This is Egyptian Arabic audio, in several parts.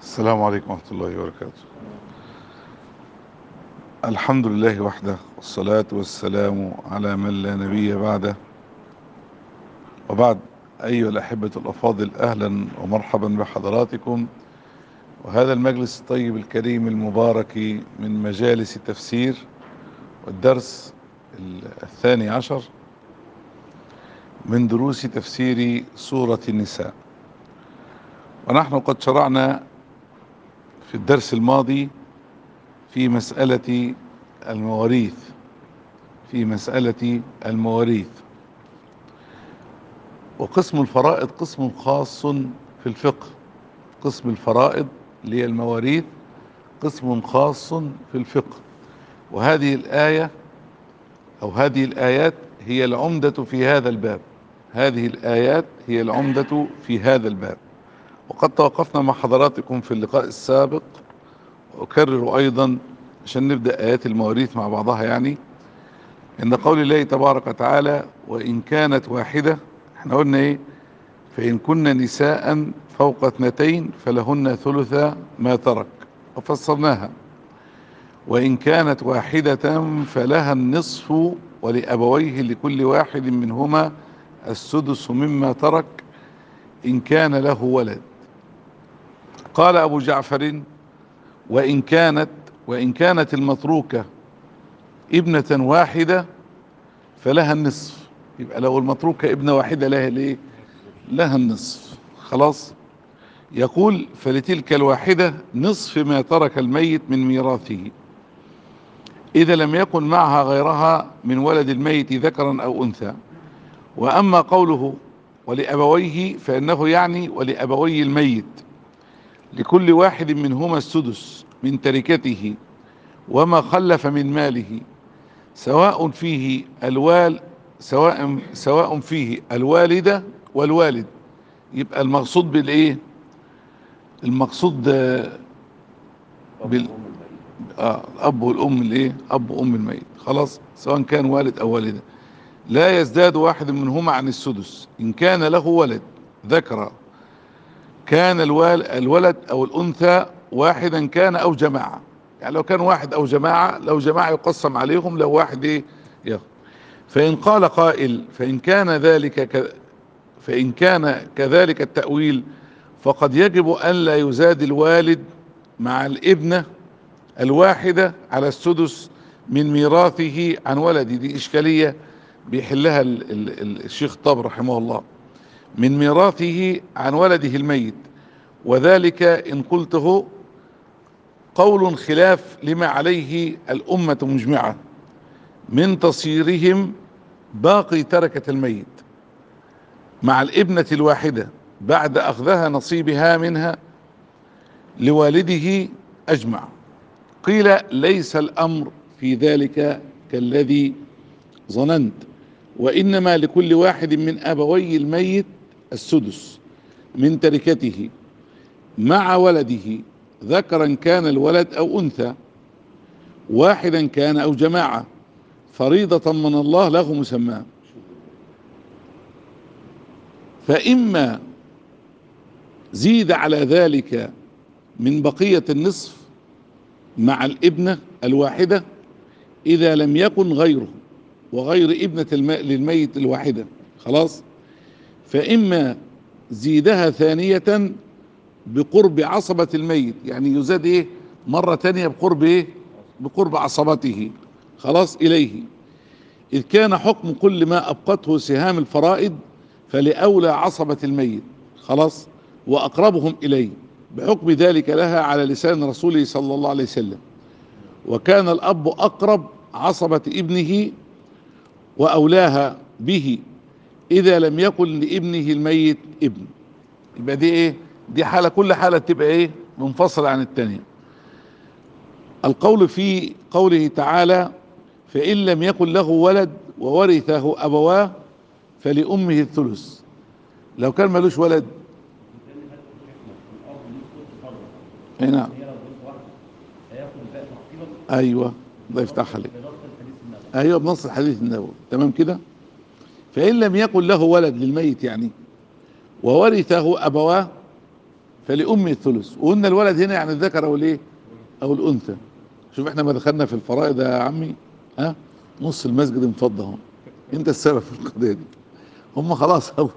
السلام عليكم ورحمة الله وبركاته الحمد لله وحده والصلاة والسلام على من لا نبي بعده وبعد أيها الأحبة الأفاضل أهلا ومرحبا بحضراتكم وهذا المجلس الطيب الكريم المبارك من مجالس التفسير والدرس الثاني عشر من دروس تفسير سورة النساء ونحن قد شرعنا في الدرس الماضي في مسألة المواريث في مسألة المواريث وقسم الفرائض قسم خاص في الفقه قسم الفرائض اللي هي المواريث قسم خاص في الفقه وهذه الآية أو هذه الآيات هي العمدة في هذا الباب هذه الآيات هي العمدة في هذا الباب وقد توقفنا مع حضراتكم في اللقاء السابق وأكرر أيضا عشان نبدأ آيات المواريث مع بعضها يعني إن قول الله تبارك وتعالى وإن كانت واحدة احنا قلنا إيه فإن كن نساء فوق اثنتين فلهن ثلث ما ترك وفسرناها وإن كانت واحدة فلها النصف ولأبويه لكل واحد منهما السدس مما ترك إن كان له ولد قال أبو جعفر وإن كانت وإن كانت المتروكة ابنة واحدة فلها النصف يبقى لو المتروكة ابنة واحدة لها ليه لها النصف خلاص يقول فلتلك الواحدة نصف ما ترك الميت من ميراثه إذا لم يكن معها غيرها من ولد الميت ذكرا أو أنثى وأما قوله ولأبويه فإنه يعني ولأبوي الميت لكل واحد منهما السدس من تركته وما خلف من ماله سواء فيه الوال سواء سواء فيه الوالدة والوالد يبقى المقصود بالايه المقصود بال اه الاب والام الايه اب وام الميت خلاص سواء كان والد او والده لا يزداد واحد منهما عن السدس ان كان له ولد ذكر كان الوال الولد او الانثى واحدا كان او جماعه يعني لو كان واحد او جماعه لو جماعه يقسم عليهم لو واحد ايه ياخد فان قال قائل فان كان ذلك ك فان كان كذلك التاويل فقد يجب ان لا يزاد الوالد مع الابنه الواحده على السدس من ميراثه عن ولده دي اشكاليه بيحلها ال ال الشيخ طاب رحمه الله من ميراثه عن ولده الميت وذلك إن قلته قول خلاف لما عليه الأمة مجمعة من تصيرهم باقي تركة الميت مع الابنة الواحدة بعد أخذها نصيبها منها لوالده أجمع قيل ليس الأمر في ذلك كالذي ظننت وإنما لكل واحد من أبوي الميت السدس من تركته مع ولده ذكرا كان الولد أو أنثى واحدا كان أو جماعة فريضة من الله له مسماه فإما زيد على ذلك من بقية النصف مع الابنة الواحدة إذا لم يكن غيره وغير ابنة الماء للميت الواحدة خلاص فإما زيدها ثانية بقرب عصبة الميت يعني يزاد ايه مرة تانية بقرب ايه بقرب عصبته خلاص إليه إذ كان حكم كل ما أبقته سهام الفرائض فلأولى عصبة الميت خلاص وأقربهم إليه بحكم ذلك لها على لسان رسوله صلى الله عليه وسلم وكان الأب أقرب عصبة ابنه وأولاها به إذا لم يكن لابنه الميت ابن يبقى دي إيه دي حالة كل حالة تبقى إيه منفصلة عن التانية القول في قوله تعالى فإن لم يكن له ولد وورثه أبواه فلأمه الثلث لو كان ملوش ولد اي نعم ايوه الله يفتح عليك ايوه بنص الحديث النبوي تمام كده فان لم يكن له ولد للميت يعني وورثه ابواه فلأمه الثلث وقلنا الولد هنا يعني الذكر او الايه او الانثى شوف احنا ما دخلنا في الفرائض يا عمي ها نص المسجد انفض اهو انت السبب في القضيه دي هم خلاص أول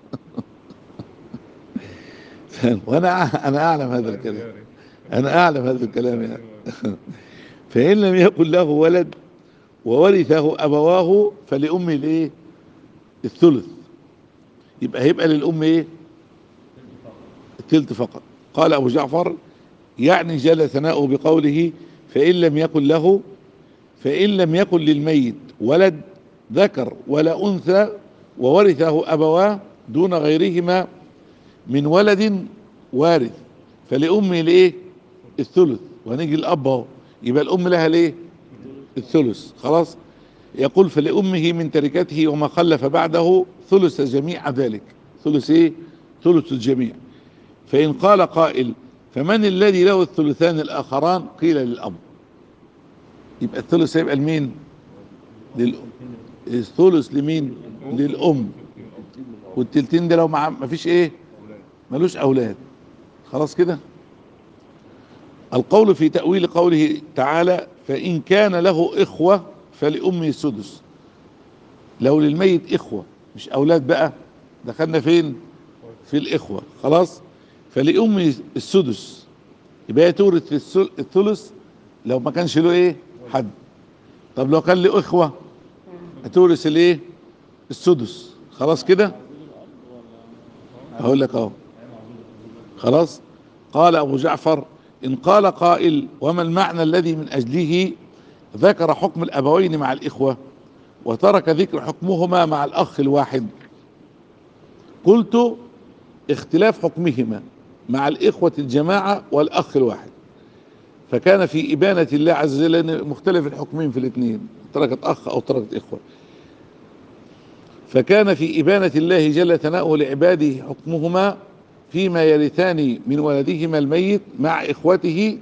وانا انا اعلم هذا الكلام انا اعلم هذا الكلام يعني فان لم يكن له ولد وورثه ابواه فلامه الايه الثلث يبقى هيبقى للام ايه الثلث فقط قال ابو جعفر يعني جل ثناؤه بقوله فان لم يكن له فان لم يكن للميت ولد ذكر ولا انثى وورثه ابواه دون غيرهما من ولد وارث فلامه الايه الثلث وهنيجي الاب اهو يبقى الام لها الايه الثلث خلاص يقول فلامه من تركته وما خلف بعده ثلث جميع ذلك ثلث ايه ثلث الجميع فان قال قائل فمن الذي له الثلثان الاخران قيل للاب يبقى الثلث هيبقى لمين للأم الثلث لمين للام والتلتين ده لو مع ما فيش ايه ملوش اولاد خلاص كده القول في تأويل قوله تعالى فإن كان له إخوة فلأمه السدس لو للميت إخوة مش أولاد بقى دخلنا فين في الإخوة خلاص فلأمه السدس يبقى هي تورث السل- الثلث لو ما كانش له إيه حد طب لو كان له إخوة هتورث الإيه السدس خلاص كده هقول لك اهو خلاص قال ابو جعفر ان قال قائل وما المعنى الذي من اجله ذكر حكم الابوين مع الاخوه وترك ذكر حكمهما مع الاخ الواحد قلت اختلاف حكمهما مع الاخوه الجماعه والاخ الواحد فكان في ابانه الله عز وجل لأن مختلف الحكمين في الاثنين تركت اخ او تركت اخوه فكان في إبانة الله جل ثناؤه لعباده حكمهما فيما يرثان من ولدهما الميت مع إخوته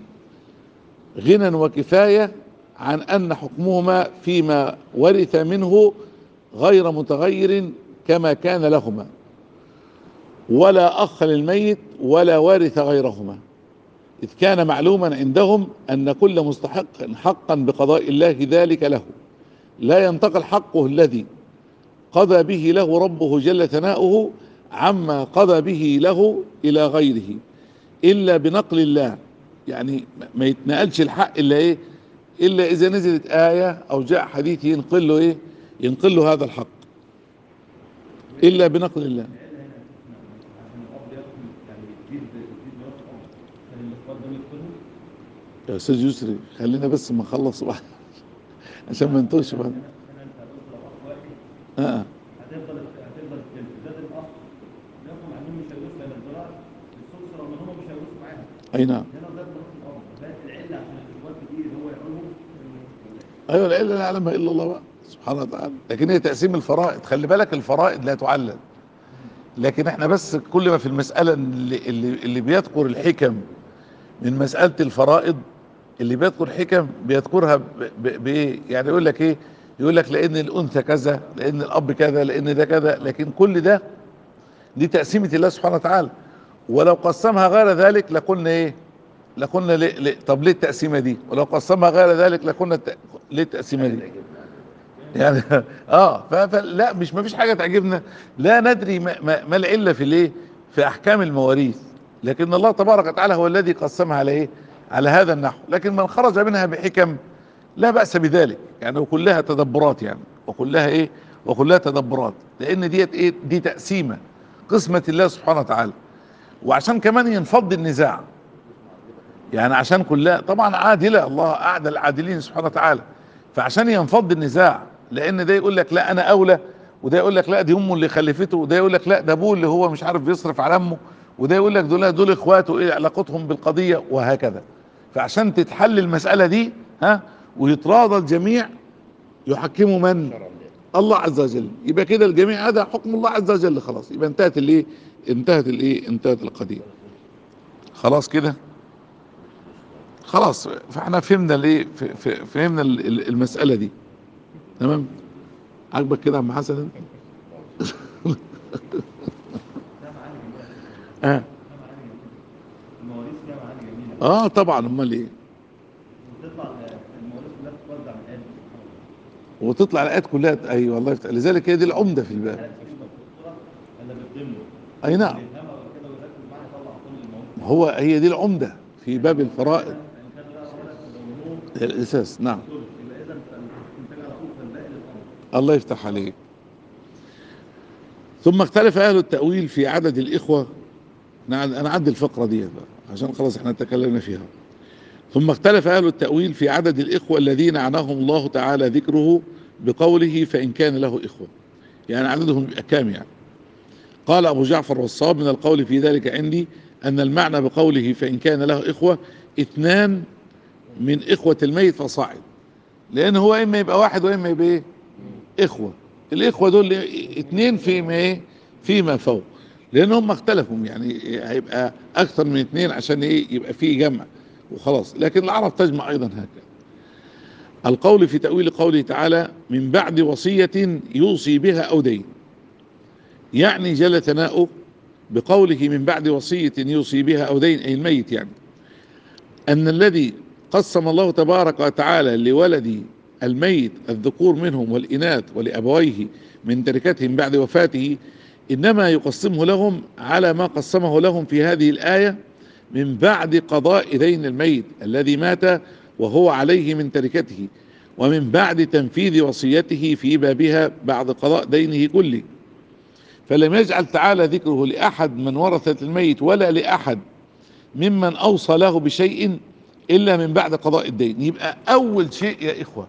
غنى وكفاية عن أن حكمهما فيما ورث منه غير متغير كما كان لهما ولا أخ للميت ولا وارث غيرهما إذ كان معلوما عندهم أن كل مستحق حقا بقضاء الله ذلك له لا ينتقل حقه الذي قضى به له ربه جل ثناؤه عما قضى به له الى غيره الا بنقل الله يعني ما يتنقلش الحق الا ايه الا اذا نزلت ايه او جاء حديث ينقل له ايه ينقل له هذا الحق الا بنقل الله عشان الاب ياكل يعني يزيد يزيد مرات الاب كان الاخوات دول يدخلوا يا استاذ يسري خلينا بس ما نخلص بقى عشان ما نتوهش بقى عشان انت هتقول لو اخ واحد آه. هتفضل هتفضل زاد الاخ لكم عندهم مش هيورثوا لان الضرار السدس رغم ان هم مش هيورثوا معاهم اي نعم هنا زاد مرات الاب بقت العله عشان الاخوات كتير اللي هو يعولهم ايوه لا لا يعلمها الا الله بقى سبحانه وتعالى لكن هي تقسيم الفرائض خلي بالك الفرائض لا تعلل لكن احنا بس كل ما في المساله اللي اللي, اللي بيذكر الحكم من مساله الفرائض اللي بيذكر حكم بيذكرها ب- ب- بايه يعني يقول لك ايه يقول لك لان الانثى كذا لان الاب كذا لان ده كذا لكن كل ده دي تقسيمه الله سبحانه وتعالى ولو قسمها غير ذلك لقلنا ايه لقلنا ليه ليه طب ليه التقسيمه دي ولو قسمها غير ذلك لقلنا الت- ليه التقسيمه دي يعني اه ف- فلا مش ما فيش حاجه تعجبنا لا ندري ما, ما, ما العله في الايه في احكام المواريث لكن الله تبارك وتعالى هو الذي قسمها على ايه على هذا النحو لكن من خرج منها بحكم لا باس بذلك يعني وكلها تدبرات يعني وكلها ايه وكلها تدبرات لان ديت ايه دي تقسيمه قسمه الله سبحانه وتعالى وعشان كمان ينفض النزاع يعني عشان كلها طبعا عادله الله اعدل العادلين سبحانه وتعالى فعشان ينفض النزاع لان ده يقول لك لا انا اولى وده يقول لك لا دي امه اللي خلفته وده يقول لك لا ده ابوه اللي هو مش عارف بيصرف على امه وده يقول لك دول دول اخواته ايه علاقتهم بالقضيه وهكذا فعشان تتحل المساله دي ها ويتراضى الجميع يحكموا من الله عز وجل يبقى كده الجميع هذا حكم الله عز وجل خلاص يبقى انتهت الايه انتهت الايه انتهت القضيه خلاص كده خلاص فاحنا فهمنا الايه ف- ف- فهمنا ال- ال- المساله دي تمام عاجبك كده يا عم حسن انت ده معالي دلوقتي اه ده معالي اه طبعا امال ايه وتطلع المواريث كلها بتتوزع من آدم وتطلع الايات كلها ايوه والله يفتح لذلك هي دي العمده في الباب هل في بالصورة ولا بالضمن؟ اي نعم اللي يفهمها بعد كده ويركز معاها يطلع كل المواريث هو هي دي العمده في باب الفرائض إن كان بقى ولد ومنوم هي الاساس نعم ثلث يبقى إذا الإنتاج على طول فالباقي للأمر الله يفتح عليك ثم اختلف اهل التاويل في عدد الاخوه نعم انا عدي الفقره دي بقى عشان خلاص احنا تكلمنا فيها ثم اختلف اهل التاويل في عدد الاخوه الذين عناهم الله تعالى ذكره بقوله فان كان له اخوه يعني عددهم يبقى كام يعني قال ابو جعفر والصواب من القول في ذلك عندي ان المعنى بقوله فان كان له اخوه اثنان من اخوه الميت فصاعد لان هو اما يبقى واحد واما يبقى ايه اخوه الاخوه دول اتنين فيما ايه فيما فوق لان هم اختلفوا يعني هيبقى اكثر من اتنين عشان ايه يبقى فيه جمع وخلاص لكن العرب تجمع ايضا هكذا القول في تأويل قوله تعالى من بعد وصية يوصي بها أو دين يعني جل ثناؤه بقوله من بعد وصية يوصي بها أو دين أي الميت يعني أن الذي قسم الله تبارك وتعالى لولد الميت الذكور منهم والإناث ولأبويه من تركتهم بعد وفاته إنما يقسمه لهم على ما قسمه لهم في هذه الآية من بعد قضاء دين الميت الذي مات وهو عليه من تركته ومن بعد تنفيذ وصيته في بابها بعد قضاء دينه كله فلم يجعل تعالى ذكره لأحد من ورثة الميت ولا لأحد ممن أوصى له بشيء إلا من بعد قضاء الدين يبقى أول شيء يا إخوة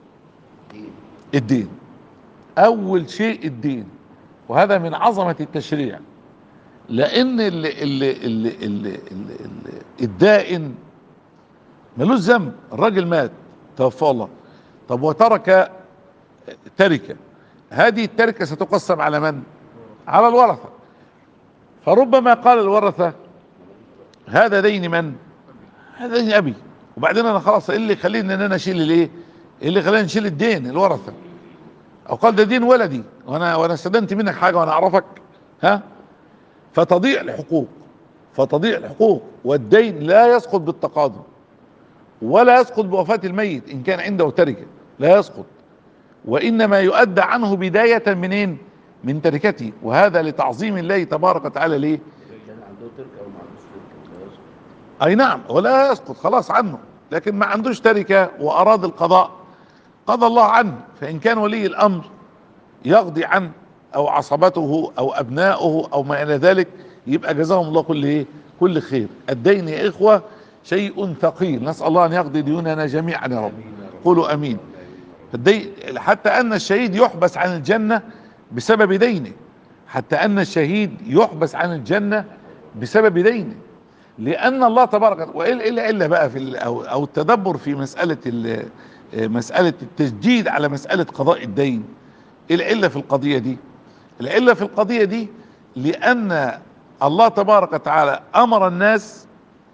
الدين أول شيء الدين وهذا من عظمة التشريع لأن ال ال ال ال ال ال الدائن ملوش ذنب الراجل مات توفى الله طب وترك تركة هذه التركة ستقسم على من على الورثة فربما قال الورثة هذا دين من هذا دين ابي وبعدين انا خلاص ايه اللي يخليني ان انا اشيل الايه ايه اللي خلاني نشيل الدين الورثة او قال ده دين ولدي وانا وانا استدنت منك حاجة وانا اعرفك ها فتضيع الحقوق فتضيع الحقوق والدين لا يسقط بالتقادم ولا يسقط بوفاة الميت ان كان عنده تركة لا يسقط وانما يؤدى عنه بداية منين من تركته وهذا لتعظيم الله تبارك وتعالى ليه كان عنده تركه او ما عندوش تركه لا يسقط. اي نعم ولا يسقط خلاص عنه لكن ما عندوش تركة واراد القضاء قضى الله عنه فان كان ولي الامر يقضي عنه او عصبته او ابناؤه او ما الى ذلك يبقى جزاهم الله كل ايه كل خير الدين يا اخوة شيء ثقيل نسأل الله ان يقضي ديوننا جميعا يا رب قولوا امين الدين حتى ان الشهيد يحبس عن الجنة بسبب دينه حتى ان الشهيد يحبس عن الجنة بسبب دينه لان الله تبارك وتعالى- والا الا الا بقى في ال- او او التدبر في مساله ال- مساله التشديد على مساله قضاء الدين ايه العله في القضيه دي العله في القضيه دي لان الله تبارك وتعالى امر الناس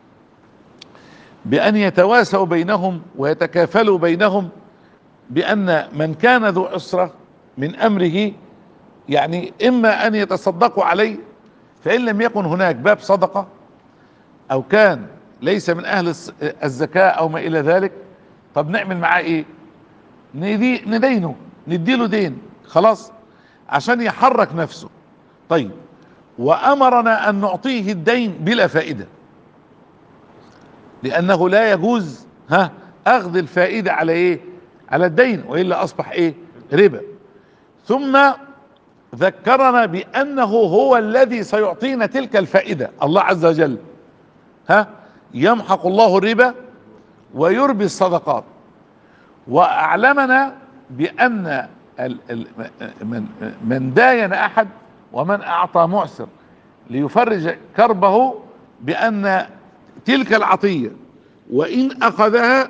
بان يتواسوا بينهم ويتكافلوا بينهم بان من كان ذو عسره من امره يعني اما ان يتصدقوا عليه فان لم يكن هناك باب صدقه او كان ليس من اهل الص- الزكاة او ما الى ذلك طب نعمل معاه ايه ندي ندينه نديله دين خلاص عشان يحرك نفسه طيب وامرنا ان نعطيه الدين بلا فائدة لانه لا يجوز ها اخذ الفائدة على ايه على الدين والا اصبح ايه ربا ثم ذكرنا بانه هو الذي سيعطينا تلك الفائدة الله عز وجل ها يمحق الله الربا ويربي الصدقات واعلمنا بان ال- ال- من من داين احد ومن اعطى معسر ليفرج كربه بان تلك العطيه وان اخذها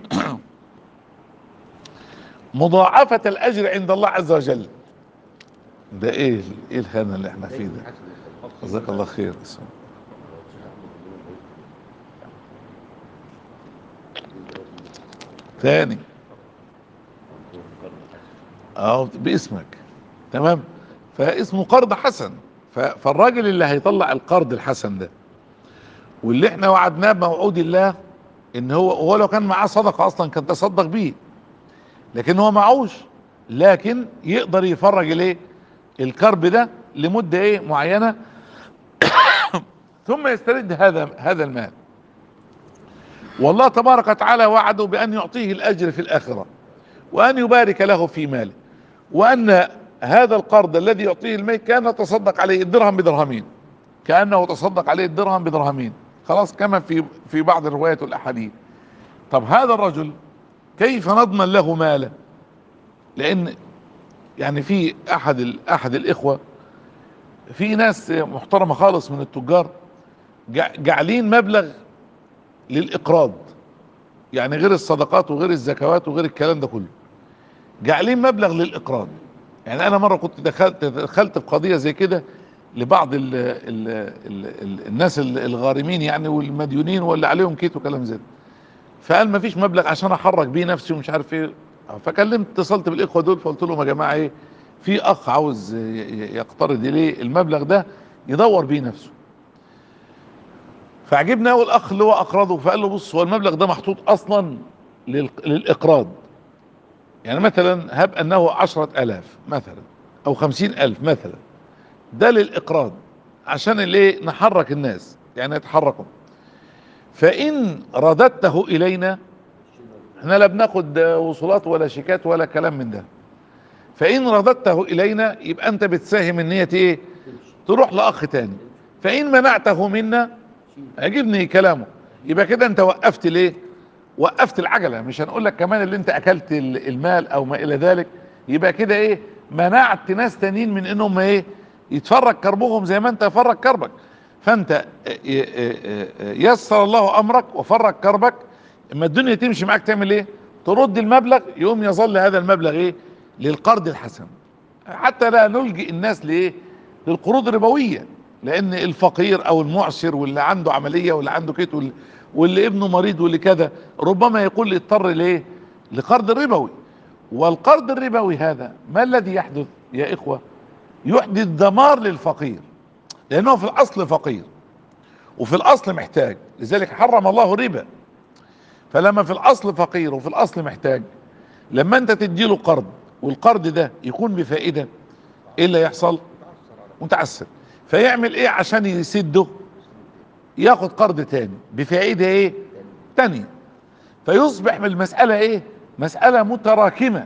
مضاعفه الاجر عند الله عز وجل ده ايه ايه الهنا اللي احنا فيه ده جزاك الله خير اسمه ثاني اه باسمك تمام فاسمه قرض حسن ف- فالراجل اللي هيطلع القرض الحسن ده واللي احنا وعدناه بموعود الله ان هو هو لو كان معاه صدقه اصلا كان تصدق بيه لكن هو معوش لكن يقدر يفرج الايه الكرب ده لمده ايه معينه ثم يسترد هذا هذا المال والله تبارك وتعالى وعده بان يعطيه الاجر في الاخره وان يبارك له في ماله وان هذا القرض الذي يعطيه المال كان تصدق عليه الدرهم بدرهمين كانه تصدق عليه الدرهم بدرهمين خلاص كما في في بعض الروايات والاحاديث طب هذا الرجل كيف نضمن له ماله لان يعني في احد ال- احد الاخوه في ناس محترمه خالص من التجار جع- جعلين مبلغ للاقراض يعني غير الصدقات وغير الزكوات وغير الكلام ده كله جعلين مبلغ للاقراض يعني انا مره كنت دخلت دخلت في قضيه زي كده لبعض ال ال ال ال الناس ال- الغارمين يعني والمديونين واللي عليهم كيت وكلام زي ده فقال ما فيش مبلغ عشان احرك بيه نفسي ومش عارف ايه فكلمت اتصلت بالاخوه دول فقلت لهم يا جماعه ايه في اخ عاوز ي- ي- يقترض اليه المبلغ ده يدور بيه نفسه فعجبنا قوي الاخ اللي هو اقرضه فقال له بص هو المبلغ ده محطوط اصلا لل- للاقراض يعني مثلا هب انه عشرة الاف مثلا او خمسين الف مثلا ده للاقراض عشان الايه نحرك الناس يعني يتحركوا فان رددته الينا احنا لا بناخد وصولات ولا شيكات ولا كلام من ده فان رددته الينا يبقى انت بتساهم ان هي ايه تروح لاخ تاني فان منعته منا عجبني كلامه يبقى كده انت وقفت ليه وقفت العجله مش هنقول لك كمان اللي انت اكلت ال- المال او ما الى ذلك يبقى كده ايه منعت ناس تانيين من انهم ايه يتفرج كربهم زي ما انت فرج كربك فانت اه، اه، اه، اه، يسر الله امرك وفرج كربك اما الدنيا تمشي معاك تعمل ايه ترد المبلغ يقوم يظل هذا المبلغ ايه للقرض الحسن حتى لا نلجئ الناس لايه للقروض الربويه لان الفقير او المعسر واللي عنده عمليه واللي عنده كيت واللي, واللي ابنه مريض واللي كذا ربما يقول يضطر ليه لقرض الربوي والقرض الربوي هذا ما الذي يحدث يا اخوه يحدث دمار للفقير لانه في الاصل فقير وفي الاصل محتاج لذلك حرم الله الربا فلما في الاصل فقير وفي الاصل محتاج لما انت تديله قرض والقرض ده يكون بفائده ايه اللي يحصل متعسر فيعمل ايه عشان يسده ياخد قرض تاني بفائده ايه تانية فيصبح المسألة ايه مسألة متراكمة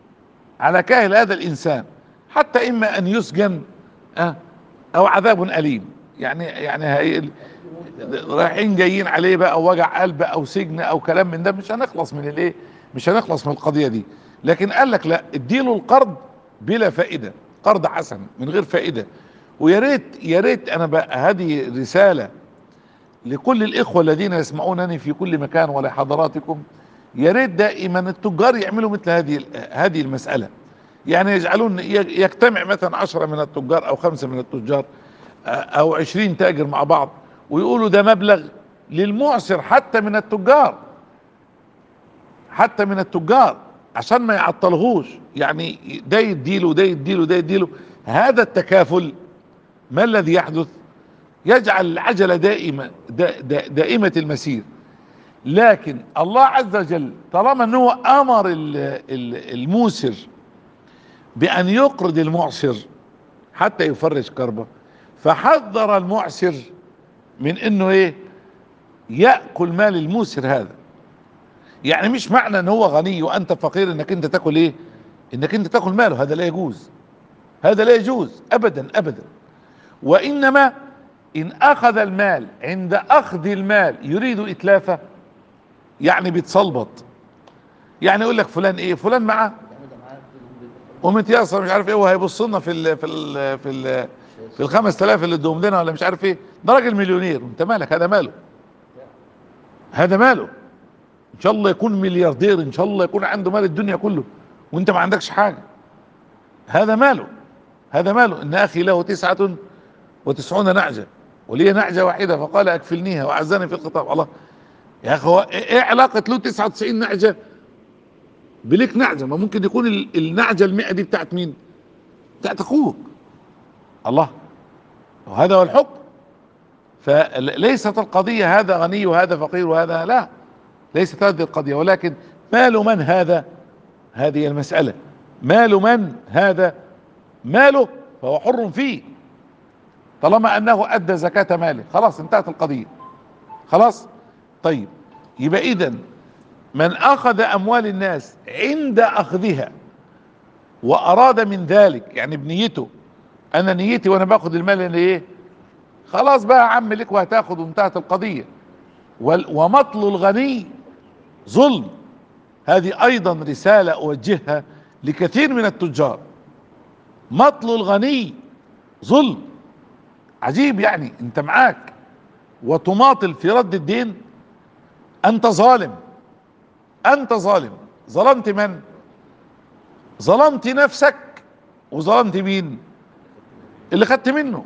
على كاهل هذا الانسان حتى اما ان يسجن آه او عذاب اليم يعني يعني هي رايحين جايين عليه بقى وجع قلب او سجن او كلام من ده مش هنخلص من الايه مش هنخلص من القضيه دي لكن قال لك لا اديله القرض بلا فائده قرض حسن من غير فائده ويا ريت يا ريت انا بقى هذه رساله لكل الاخوه الذين يسمعونني في كل مكان ولحضراتكم يا ريت دائما التجار يعملوا مثل هذه هذه المساله يعني يجعلون يجتمع مثلا عشرة من التجار او خمسة من التجار او عشرين تاجر مع بعض ويقولوا ده مبلغ للمعسر حتى من التجار حتى من التجار عشان ما يعطلهوش يعني ده يديله ده يديله ده يديله هذا التكافل ما الذي يحدث يجعل العجلة دائمة دا دا دائمة المسير لكن الله عز وجل طالما انه امر الموسر بان يقرض المعسر حتى يفرج كربه فحذر المعسر من انه ايه ياكل مال الموسر هذا يعني مش معنى ان هو غني وانت فقير انك انت تاكل ايه انك انت تاكل ماله هذا لا يجوز هذا لا يجوز ابدا ابدا وانما ان اخذ المال عند اخذ المال يريد اتلافه يعني بيتصلبط يعني يقول لك فلان ايه فلان معاه ومتيسر مش عارف ايه وهيبص لنا في ال في ال في ال في ال 5000 اللي ادوهم لنا ولا مش عارف ايه ده راجل مليونير انت مالك هذا ماله هذا ماله ان شاء الله يكون ملياردير ان شاء الله يكون عنده مال الدنيا كله وانت ما عندكش حاجه هذا ماله هذا ماله ان اخي له تسعة وتسعون نعجة ولي نعجة واحدة فقال اكفلنيها واعزني في الخطاب الله يا اخي هو ايه علاقة له 99 نعجة بليك نعجة ما ممكن يكون النعجة المئة دي بتاعت مين بتاعت اخوك الله وهذا هو الحكم فليست القضية هذا غني وهذا فقير وهذا لا ليست هذه القضية ولكن مال من هذا هذه المسألة مال من هذا ماله فهو حر فيه طالما انه ادى زكاة ماله خلاص انتهت القضية خلاص طيب يبقى اذا من اخذ اموال الناس عند اخذها واراد من ذلك يعني بنيته انا نيتي وانا باخد المال اللي ايه خلاص بقى يا عم لك وهتاخد وانتهت القضية وال- ومطل الغني ظلم هذه ايضا رسالة اوجهها لكثير من التجار مطل الغني ظلم عجيب يعني انت معاك وتماطل في رد الدين انت ظالم انت ظالم ظلمت من ظلمت نفسك وظلمت مين اللي خدت منه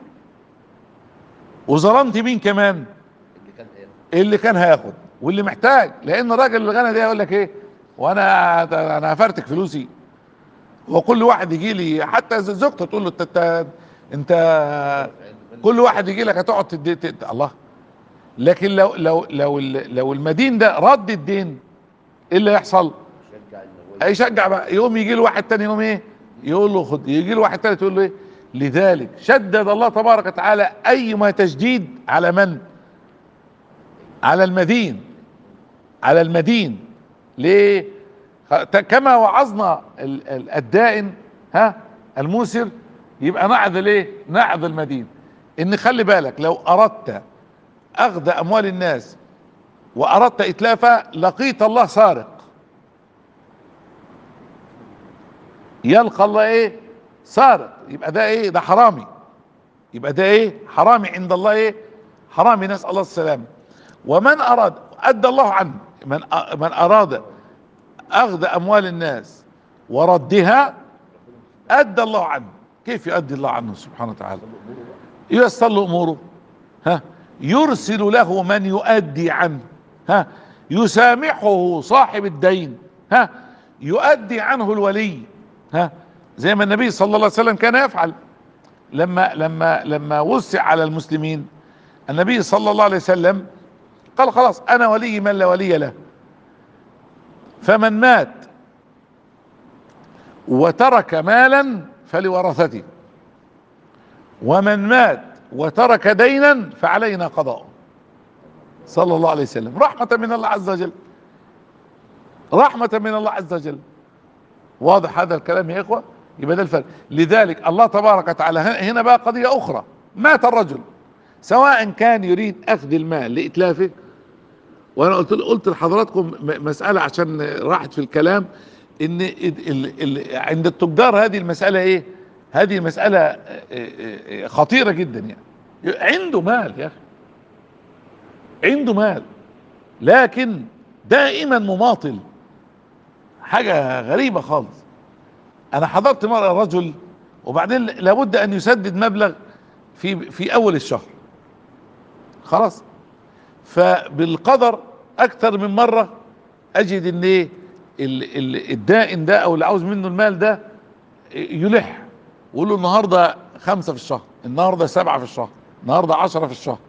وظلمت مين كمان اللي كان هياخد اللي كان هياخد واللي محتاج لان الراجل اللي غنى ده يقول لك ايه وانا انا هفرتك فلوسي وكل واحد يجي لي حتى زوجته تقول له انت انت, انت كل واحد يجي لك هتقعد تدي تد... الله لكن لو لو لو ال- لو المدين ده رد الدين ايه اللي يحصل؟ شجع ان هو هيشجع بقى يقوم يجي له واحد تاني يقوم ايه؟ يقول له خد يجي له واحد تالت يقول له ايه؟ لذلك شدد الله تبارك وتعالى ايما تشديد على من؟ على المدين على المدين ليه؟ خ- ت- كما وعظنا ال- ال- الدائن ها الموسر يبقى نعذ ايه؟ نعذ المدين ان خلي بالك لو اردت اخذ اموال الناس واردت اتلافها لقيت الله سارق يلقى الله ايه سارق يبقى ده ايه ده حرامي يبقى ده ايه حرامي عند الله ايه حرامي نسأل الله السلامة ومن اراد ادى الله عنه من أ- من اراد اخذ اموال الناس وردها ادى الله عنه كيف يؤدي الله عنه سبحانه وتعالى ييسر له اموره ها يرسل له من يؤدي عنه ها يسامحه صاحب الدين ها يؤدي عنه الولي ها زي ما النبي صلى الله عليه وسلم كان يفعل لما لما لما وسع على المسلمين النبي صلى الله عليه وسلم قال خلاص انا ولي من لا ولي له فمن مات وترك مالا فلورثته ومن مات وترك دينا فعلينا قضاؤه صلى الله عليه وسلم رحمة من الله عز وجل رحمة من الله عز وجل واضح هذا الكلام يا اخوة يبقى ده الفرق لذلك الله تبارك وتعالى هنا بقى قضية اخرى مات الرجل سواء كان يريد اخذ المال لاتلافه وانا قلت قلت لحضراتكم م- مسألة عشان راحت في الكلام ان ال ال ال عند التجار هذه المسألة ايه هذه مسألة آه، آه، آه، خطيرة جدا يعني عنده مال يا اخي عنده مال لكن دائما مماطل حاجة غريبة خالص انا حضرت مرة رجل وبعدين لابد ان يسدد مبلغ في في اول الشهر خلاص فبالقدر اكثر من مرة اجد ان ايه ال- ال- الدائن ده او اللي عاوز منه المال ده يلح ويقول له النهارده خمسة في الشهر النهارده سبعة في الشهر النهارده عشرة في الشهر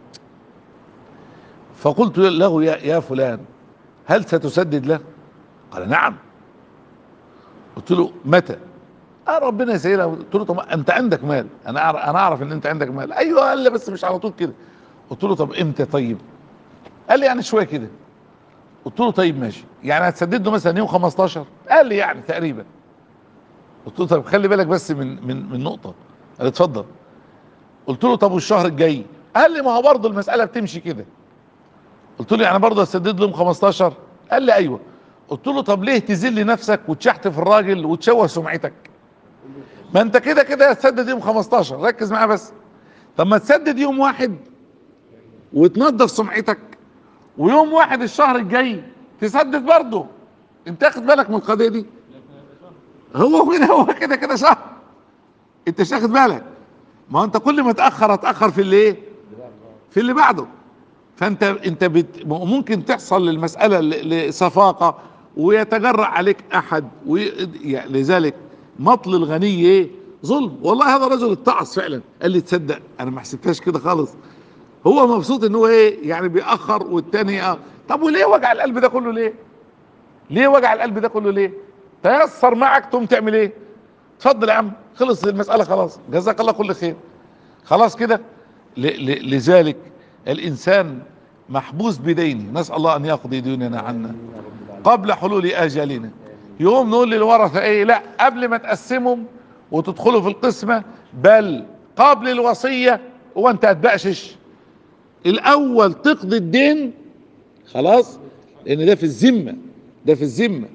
فقلت له يا, يا فلان هل ستسدد له قال نعم قلت له متى آه ربنا يسهلها قلت له طب انت عندك مال انا أعرف انا اعرف ان انت عندك مال ايوه قال لي بس مش على طول كده قلت له طب امتى طيب قال لي يعني شويه كده قلت له طيب ماشي يعني هتسدد له مثلا يوم 15 قال لي يعني تقريبا قلت له طب خلي بالك بس من من من نقطه قال لي اتفضل قلت له طب والشهر الجاي قال لي ما هو برضه المساله بتمشي كده قلت له يعني برضه هتسدد له يوم 15 قال لي ايوه قلت له طب ليه تذل نفسك وتشحت في الراجل وتشوه سمعتك ما انت كده كده هتسدد يوم 15 ركز معايا بس طب ما تسدد يوم واحد وتنظف سمعتك ويوم واحد الشهر الجاي تسدد برضه انت واخد بالك من القضيه دي هو كده هو كده كده شهر انت مش واخد بالك ما هو انت كل ما تاخر هتاخر في اللي ايه في اللي بعده فانت انت بت ممكن تحصل للمساله ل- لصفاقه ويتجرأ عليك احد وي... يعني لذلك مطل الغني ايه ظلم والله هذا رجل اتعظ فعلا قال لي تصدق انا ما حسبتهاش كده خالص هو مبسوط ان هو ايه يعني بيأخر والتاني آه، طب وليه وجع القلب ده كله ليه ليه وجع القلب ده كله ليه تيسر معك تقوم تعمل ايه اتفضل يا عم خلص المسألة خلاص جزاك الله كل خير خلاص كده ل- ل- لذلك الانسان محبوس بدينه نسأل الله ان يقضي ديوننا عنا قبل حلول اجالنا يقوم نقول للورثة ايه لا قبل ما تقسمهم وتدخلوا في القسمة بل قبل الوصية هو انت هتبقشش الاول تقضي الدين خلاص لان ده في الذمة ده في الذمة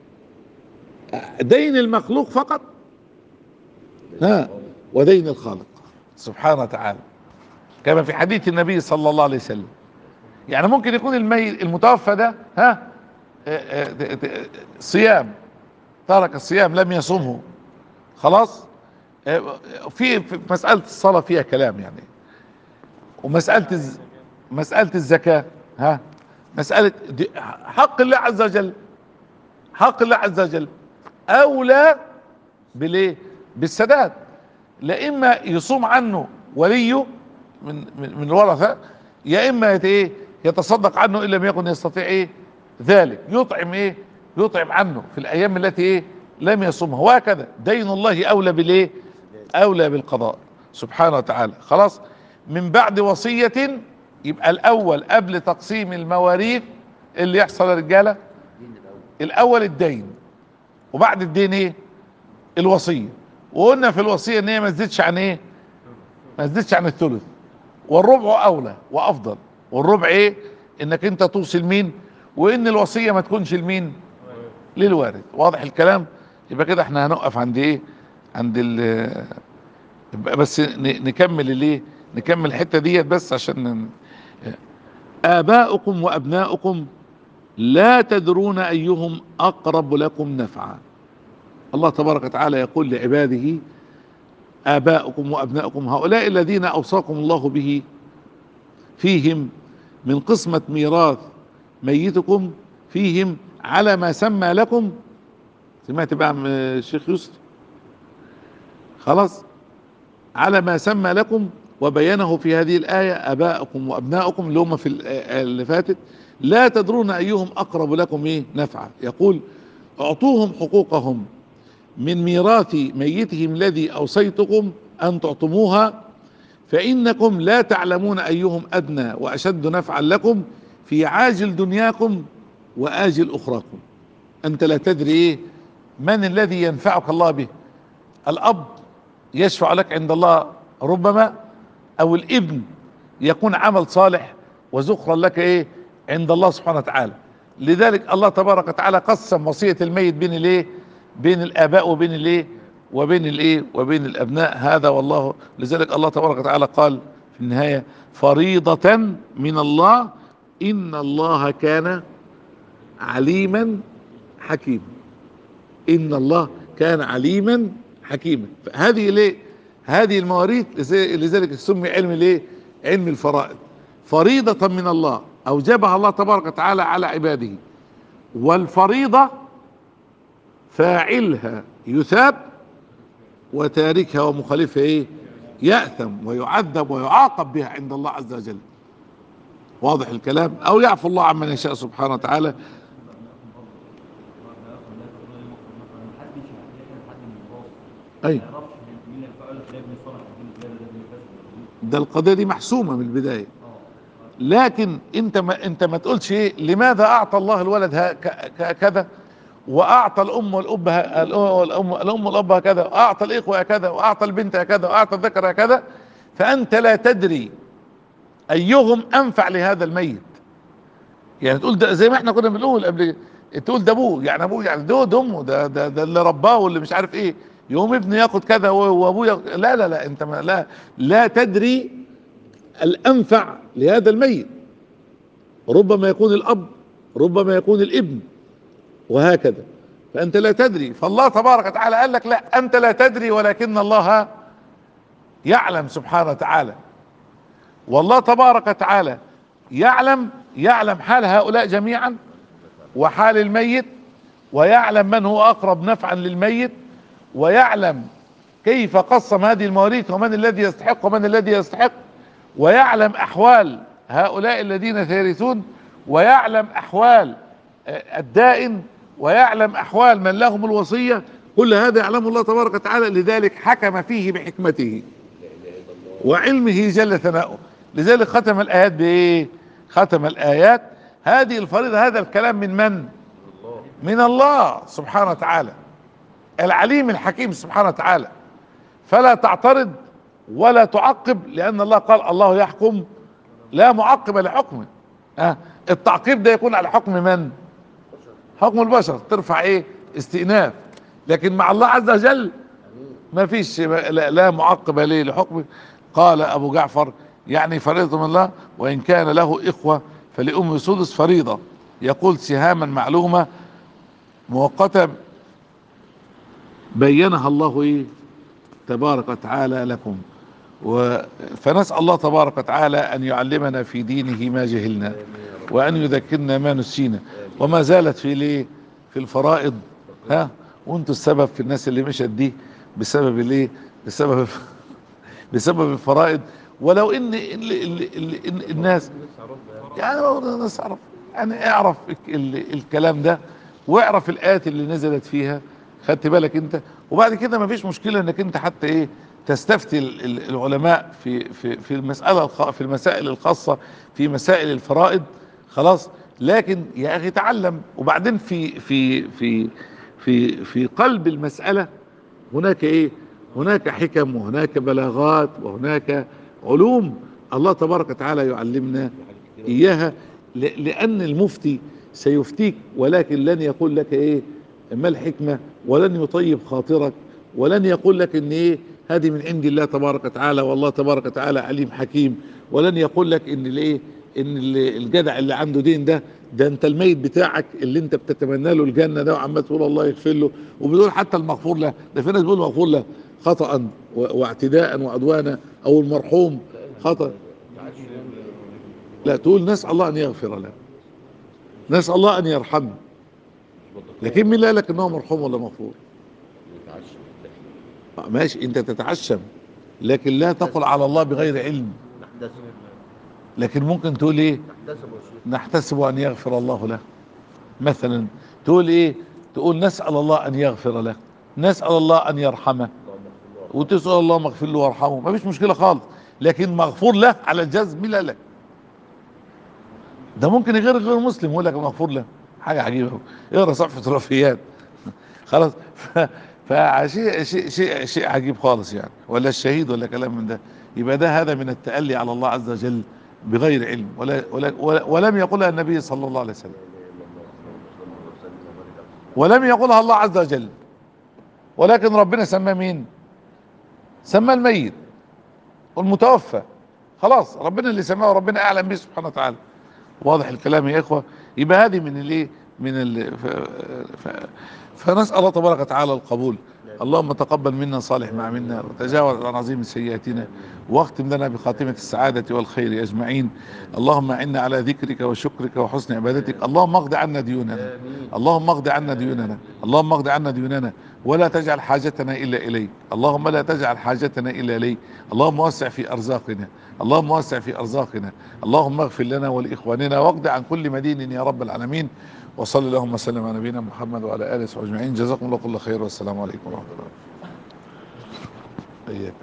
دين المخلوق فقط ها ودين الخالق سبحانه وتعالى كما في حديث النبي صلى الله عليه وسلم يعني ممكن يكون الميت المتوفى ده ها آه، آه، آه، صيام ترك الصيام لم يصومه خلاص آه، في في مسألة الصلاة فيها كلام يعني ومسألة الز- مسألة الزكاة ها مسألة دي- حق الله عز وجل حق الله عز وجل أولى بالايه بالسداد لا اما يصوم عنه وليه من من, من الورثه يا اما يت- ايه يتصدق عنه ان لم يكن يستطيع ايه ذلك يطعم ايه يطعم عنه في الايام التي ايه لم يصومها وهكذا دين الله اولى بالايه اولى بالقضاء سبحانه وتعالى خلاص من بعد وصيه يبقى الاول قبل تقسيم المواريث اللي يحصل يا رجاله الدين الاول الاول الدين وبعد الدين ايه الوصيه وقلنا في الوصيه ان هي ما تزيدش عن ايه ما تزيدش عن الثلث والربع اولى وافضل والربع ايه انك انت توصل مين وان الوصيه ما تكونش لمين للوارث واضح الكلام يبقى كده احنا هنقف عند ايه عند ال يبقى بس ن- نكمل الايه نكمل الحته ديت بس عشان ن- اباؤكم وابناؤكم لا تدرون ايهم اقرب لكم نفعا الله تبارك وتعالى يقول لعباده اباؤكم وابناؤكم هؤلاء الذين اوصاكم الله به فيهم من قسمة ميراث ميتكم فيهم على ما سمى لكم سمعت بقى عم الشيخ يوسف خلاص على ما سمى لكم وبينه في هذه الآية أباءكم وأبناؤكم اللي هم في الآية اللي فاتت لا تدرون أيهم أقرب لكم إيه نفعا يقول اعطوهم حقوقهم من ميراث ميتهم الذي أوصيتكم أن تعطموها فإنكم لا تعلمون أيهم أدنى وأشد نفعا لكم في عاجل دنياكم وآجل أخراكم أنت لا تدري إيه من الذي ينفعك الله به الأب يشفع لك عند الله ربما أو الابن يكون عمل صالح وزخرا لك إيه عند الله سبحانه وتعالى لذلك الله تبارك وتعالى قسم وصية الميت بين الايه بين الآباء وبين الايه وبين الايه وبين الأبناء هذا والله لذلك الله تبارك وتعالى قال في النهاية فريضة من الله إن الله كان عليما حكيما إن الله كان عليما حكيما هذه ليه هذه المواريث لذ- لذلك سمي علم الايه علم الفرائض فريضة من الله أوجبها الله تبارك وتعالى على عباده والفريضة فاعلها يثاب وتاركها ومخالفها ايه يأثم ويعذب ويعاقب بها عند الله عز وجل واضح الكلام او يعفو الله عمن يشاء سبحانه وتعالى محدش هيحرم حد من الراس اي ما يعرفش مين اللي هيفعل لك ده ابن صالح ابن زياد ده ابن كذا ده القضية دي محسومة من البداية اه لكن انت ما انت ما تقولش ايه لماذا اعطى الله الولد ها- ك- ك- كذا واعطى الام والاب ه- الام والام الام والاب هكذا واعطى الاخوه هكذا واعطى البنت هكذا واعطى الذكر هكذا فانت لا تدري ايهم انفع لهذا الميت يعني تقول ده زي ما احنا كنا بنقول قبل تقول ده ابوه يعني ابوه يعني ده ده امه ده ده, ده اللي رباه واللي مش عارف ايه يقوم ابنه ياخد كذا و- وابوه ياخد لا لا لا انت ما لا لا تدري الانفع لهذا الميت ربما يكون الاب ربما يكون الابن وهكذا فانت لا تدري فالله تبارك وتعالى قال لك لا انت لا تدري ولكن الله يعلم سبحانه وتعالى والله تبارك وتعالى يعلم يعلم حال هؤلاء جميعا وحال الميت ويعلم من هو اقرب نفعا للميت ويعلم كيف قسم هذه المواريث ومن الذي يستحق ومن الذي يستحق ويعلم احوال هؤلاء الذين سيرثون ويعلم احوال آه، الدائن ويعلم احوال من لهم الوصيه كل هذا يعلمه الله تبارك وتعالى لذلك حكم فيه بحكمته وعلمه جل ثناؤه لذلك ختم الايات بايه ختم الايات هذه الفريضه هذا الكلام من من من الله سبحانه وتعالى العليم الحكيم سبحانه وتعالى فلا تعترض ولا تعقب لان الله قال الله يحكم لا معقب لحكمه أه التعقيب ده يكون على حكم من حكم البشر ترفع ايه استئناف لكن مع الله عز وجل ما فيش لا, لا معقب ليه لحكمه قال ابو جعفر يعني فريضة من الله وان كان له اخوة فلأم سدس فريضة يقول سهاما معلومة مؤقتة بينها الله ايه تبارك وتعالى لكم و فنسأل الله تبارك وتعالى أن يعلمنا في دينه ما جهلنا وأن يذكرنا ما نسينا وما زالت في ليه في الفرائض ها وانتوا السبب في الناس اللي مشت دي بسبب الايه بسبب بسبب الفرائض ولو ان ال ال ال ال الناس يعني الناس اعرف يعني اعرف ال الكلام ده واعرف الايات اللي نزلت فيها خدت بالك انت وبعد كده ما فيش مشكله انك انت حتى ايه تستفتي ال- ال- العلماء في في في المساله الخ- في المسائل الخاصه في مسائل الفرائض خلاص لكن يا اخي تعلم وبعدين في في في في في قلب المساله هناك ايه هناك حكم وهناك بلاغات وهناك علوم الله تبارك وتعالى يعلمنا اياها ل- لان المفتي سيفتيك ولكن لن يقول لك ايه ما الحكمة ولن يطيب خاطرك ولن يقول لك ان ايه هذه من عند الله تبارك وتعالى والله تبارك وتعالى عليم حكيم ولن يقول لك ان الايه ان ال- الجدع اللي عنده دين ده ده انت الميت بتاعك اللي انت بتتمنى له الجنه ده وعمال تقول الله يغفر له وبتقول حتى المغفور له ده في ناس بيقول مغفور له خطا و- واعتداء وعدوانا او المرحوم خطا لا تقول نسال الله ان يغفر له نسال الله ان يرحمه لكن مين اللي قال لك ان هو مرحوم ولا مغفور آه، ماشي انت تتعشم لكن لا تقل على الله بغير علم نحتسب لكن ممكن تقول ايه نحتسب يا شيخ نحتسب ان يغفر الله له مثلا تقول ايه تقول نسأل الله ان يغفر له نسأل الله ان يرحمه اللهم اغفر له وتسأل الله مغفر له وارحمه ما فيش مشكلة خالص لكن مغفور له على الجزم مين اللي قال لك ده ممكن غير غير مسلم يقول لك مغفور له حاجة عجيبة اقرا صفحة الوفيات خلاص ف... فشيء شيء شيء شيء عجيب خالص يعني ولا الشهيد ولا كلام من ده يبقى ده هذا من التألي على الله عز وجل بغير علم ولا, ولا, ولا ولم يقولها النبي صلى الله عليه وسلم ولم يقولها الله عز وجل ولكن ربنا سماه مين سماه الميت والمتوفى خلاص ربنا اللي سماه وربنا اعلم به سبحانه وتعالى واضح الكلام يا اخوه يبقى هذه من الايه من ال... ف... ف... فنسال الله تبارك وتعالى القبول اللهم تقبل منا صالح ما عملنا وتجاوز عن عظيم سيئاتنا واختم لنا بخاتمة السعادة والخير أجمعين اللهم أعنا على ذكرك وشكرك وحسن عبادتك اللهم اقض عنا ديوننا اللهم اقض عنا ديوننا اللهم اقض عنا ديوننا ولا تجعل حاجتنا إلا إليك اللهم لا تجعل حاجتنا إلا إليك اللهم وسع في أرزاقنا اللهم وسع في أرزاقنا اللهم اغفر لنا ولإخواننا واقض عن كل مدين يا رب العالمين وصلى اللهم وسلم على نبينا محمد وعلى آله وصحبه أجمعين جزاكم الله كل خير والسلام عليكم ورحمة الله إياك